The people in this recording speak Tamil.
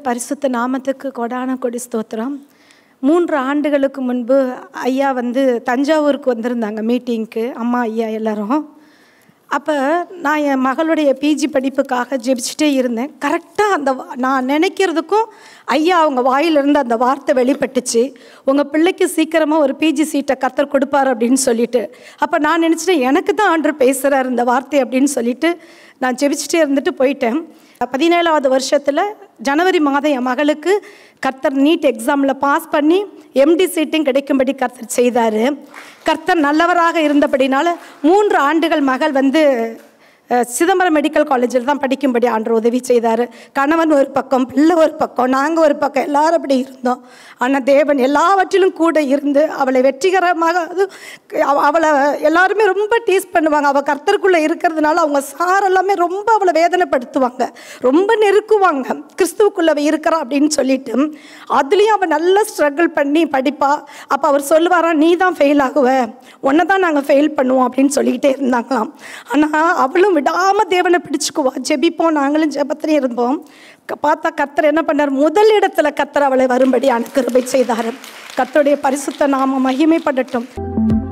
பரிசுத்த நாமத்துக்கு கொடான கொடி ஸ்தோத்திரம் மூன்று ஆண்டுகளுக்கு முன்பு ஐயா வந்து தஞ்சாவூருக்கு வந்திருந்தாங்க மீட்டிங்க்கு அம்மா ஐயா எல்லாரும் அப்போ நான் என் மகளுடைய பிஜி படிப்புக்காக ஜெபிச்சுட்டே இருந்தேன் கரெக்டாக அந்த வா- நான் நினைக்கிறதுக்கும் ஐயா அவங்க வாயிலிருந்து அந்த வார்த்தை வெளிப்பட்டுச்சு உங்கள் பிள்ளைக்கு சீக்கிரமாக ஒரு பிஜி சீட்டை கத்தர் கொடுப்பார் அப்படின்னு சொல்லிட்டு அப்போ நான் நினச்சிட்டேன் எனக்கு தான் ஆண்டு பேசுகிறார் இந்த வார்த்தை அப்படின்னு சொல்லிட்டு நான் ஜெபிச்சுட்டே இருந்துட்டு போயிட்டேன் பதினேழாவது வருஷத்தில் ஜனவரி மாதம் என் மகளுக்கு கர்த்தர் நீட் எக்ஸாமில் பாஸ் பண்ணி எம்டி சீட்டும் கிடைக்கும்படி கர்த்தர் செய்தார் கர்த்தர் நல்லவராக இருந்தபடினால மூன்று ஆண்டுகள் மகள் வந்து அஹ், சிதம்பரம் மெடிக்கல் காலேஜில் தான் படிக்கும்படி ஆண்டு உதவி செய்தார் கணவன் ஒரு பக்கம் பிள்ளை ஒரு பக்கம் நாங்கள் ஒரு பக்கம் எல்லாரும் அப்படி இருந்தோம் ஆனால் தேவன் எல்லாவற்றிலும் கூட இருந்து அவளை வெற்றிகரமாக அது அவ- அவளை எல்லாருமே ரொம்ப டீஸ் பண்ணுவாங்க அவள் கர்த்தருக்குள்ளே இருக்கிறதுனால அவங்க சார் எல்லாமே ரொம்ப அவளை வேதனைப்படுத்துவாங்க ரொம்ப நெருக்குவாங்க கிறிஸ்துவுக்குள்ள அவ இருக்கிறா அப்படின்னு சொல்லிட்டு அதுலேயும் அவள் நல்லா ஸ்ட்ரகிள் பண்ணி படிப்பா அப்போ அவர் சொல்லுவாராம் நீ தான் ஃபெயில் ஆகுவ உன்னை தான் நாங்கள் ஃபெயில் பண்ணுவோம் அப்படின்னு சொல்லிக்கிட்டே இருந்தாங்களாம் ஆனால் அவளும் விடாமல் தேவனை பிடிச்சுக்குவா ஜெபிப்போம் நாங்களும் ஜெபத்திலே இருப்போம் க- பார்த்தா கர்த்தர் என்ன பண்ணார் முதல் இடத்துல கர்த்தர் அவளை வரும்படி கிருபை செய்தார் கர்த்தருடைய பரிசுத்த நாம மகிமைப்படட்டும்